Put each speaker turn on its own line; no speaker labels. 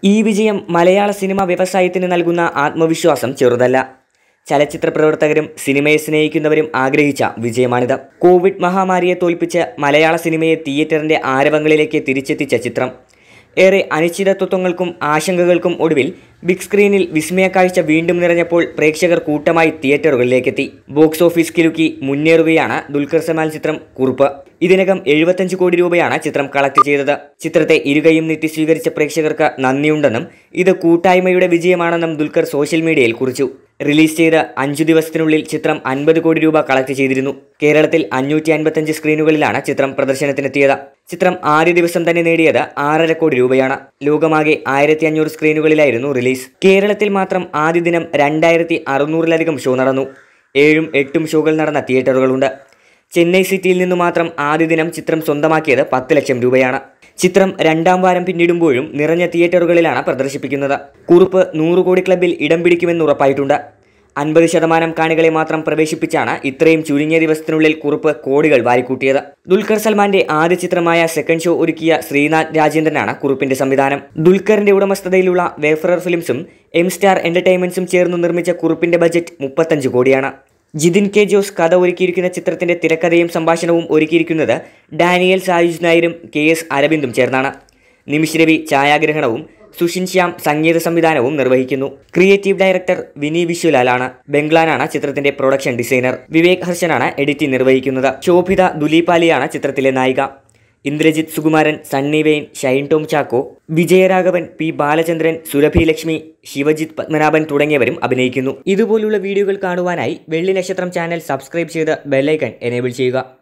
ഈ വിജയം മലയാള സിനിമാ വ്യവസായത്തിന് നൽകുന്ന ആത്മവിശ്വാസം ചെറുതല്ല ചലച്ചിത്ര പ്രവർത്തകരും സിനിമയെ സ്നേഹിക്കുന്നവരും ആഗ്രഹിച്ച വിജയമാണിത് കോവിഡ് മഹാമാരിയെ തോൽപ്പിച്ച് മലയാള സിനിമയെ തിയേറ്ററിന്റെ ആരവങ്ങളിലേക്ക് തിരിച്ചെത്തിച്ച ചിത്രം ഏറെ അനിശ്ചിതത്വങ്ങൾക്കും ആശങ്കകൾക്കും ഒടുവിൽ ബിഗ് സ്ക്രീനിൽ വിസ്മയക്കാഴ്ച വീണ്ടും നിറഞ്ഞപ്പോൾ പ്രേക്ഷകർ കൂട്ടമായി തിയേറ്ററുകളിലേക്കെത്തി ബോക്സ് ഓഫീസ് കിലുക്കി മുന്നേറുകയാണ് ദുൽഖർ സൽമാൻ ചിത്രം കുറുപ്പ് ഇതിനകം എഴുപത്തഞ്ച് കോടി രൂപയാണ് ചിത്രം കളക്ട് ചെയ്തത് ചിത്രത്തെ ഇരുകയും നീട്ടി സ്വീകരിച്ച പ്രേക്ഷകർക്ക് നന്ദിയുണ്ടെന്നും ഇത് കൂട്ടായ്മയുടെ വിജയമാണെന്നും ദുൽഖർ സോഷ്യൽ മീഡിയയിൽ കുറിച്ചു റിലീസ് ചെയ്ത് അഞ്ചു ദിവസത്തിനുള്ളിൽ ചിത്രം അൻപത് കോടി രൂപ കളക്ട് ചെയ്തിരുന്നു കേരളത്തിൽ അഞ്ഞൂറ്റി അൻപത്തഞ്ച് സ്ക്രീനുകളിലാണ് ചിത്രം പ്രദർശനത്തിനെത്തിയത് ചിത്രം ആദ്യ ദിവസം തന്നെ നേടിയത് ആറര കോടി രൂപയാണ് ലോകമാകെ ആയിരത്തി അഞ്ഞൂറ് സ്ക്രീനുകളിലായിരുന്നു റിലീസ് കേരളത്തിൽ മാത്രം ആദ്യ ദിനം രണ്ടായിരത്തി അറുന്നൂറിലധികം ഷോ നടന്നു ഏഴും എട്ടും ഷോകൾ നടന്ന തിയേറ്ററുകളുണ്ട് ചെന്നൈ സിറ്റിയിൽ നിന്നു മാത്രം ആദ്യ ദിനം ചിത്രം സ്വന്തമാക്കിയത് പത്ത് ലക്ഷം രൂപയാണ് ചിത്രം രണ്ടാം വാരം പിന്നിടുമ്പോഴും നിറഞ്ഞ തിയേറ്ററുകളിലാണ് പ്രദർശിപ്പിക്കുന്നത് കുറുപ്പ് നൂറ് കോടി ക്ലബിൽ ഇടം പിടിക്കുമെന്ന് ഉറപ്പായിട്ടുണ്ട് അൻപത് ശതമാനം കാണികളെ മാത്രം പ്രവേശിപ്പിച്ചാണ് ഇത്രയും ചുരുങ്ങിയ ദിവസത്തിനുള്ളിൽ കുറുപ്പ് കോടികൾ വാരിക്കൂട്ടിയത് ദുൽഖർ സൽമാന്റെ ആദ്യ ചിത്രമായ സെക്കൻഡ് ഷോ ഒരുക്കിയ ശ്രീനാഥ് രാജേന്ദ്രനാണ് കുറുപ്പിന്റെ സംവിധാനം ദുൽഖറിന്റെ ഉടമസ്ഥതയിലുള്ള വേഫറർ ഫിലിംസും എം സ്റ്റാർ എന്റർടൈൻമെന്റ്സും ചേർന്ന് നിർമ്മിച്ച കുറുപ്പിന്റെ ബജറ്റ് മുപ്പത്തഞ്ച് കോടിയാണ് ജിതിൻ കെ ജോസ് കഥ ഒരുക്കിയിരിക്കുന്ന ചിത്രത്തിന്റെ തിരക്കഥയും സംഭാഷണവും ഒരുക്കിയിരിക്കുന്നത് ഡാനിയൽ സായുജ് നായരും കെ എസ് അരവിന്ദും ചേർന്നാണ് നിമിഷ് രവി ഛായാഗ്രഹണവും സുഷിൻ ശ്യാം സംഗീത സംവിധാനവും നിർവഹിക്കുന്നു ക്രിയേറ്റീവ് ഡയറക്ടർ വിനി വിശ്വലാലാണ് ബംഗ്ലാനാണ് ചിത്രത്തിന്റെ പ്രൊഡക്ഷൻ ഡിസൈനർ വിവേക് ഹർഷനാണ് എഡിറ്റിംഗ് നിർവഹിക്കുന്നത് ശോഭിത ദുലീപാലിയാണ് ചിത്രത്തിലെ നായിക ഇന്ദ്രജിത്ത് സുകുമാരൻ സണ്ണി വെയിൻ ഷൈൻ ടോം ചാക്കോ വിജയരാഘവൻ പി ബാലചന്ദ്രൻ സുരഭി ലക്ഷ്മി ശിവജിത്ത് പത്മനാഭൻ തുടങ്ങിയവരും അഭിനയിക്കുന്നു ഇതുപോലുള്ള വീഡിയോകൾ കാണുവാനായി വെള്ളി നക്ഷത്രം ചാനൽ സബ്സ്ക്രൈബ് ചെയ്ത് ബെല്ലൈക്കൺ എനേബിൾ ചെയ്യുക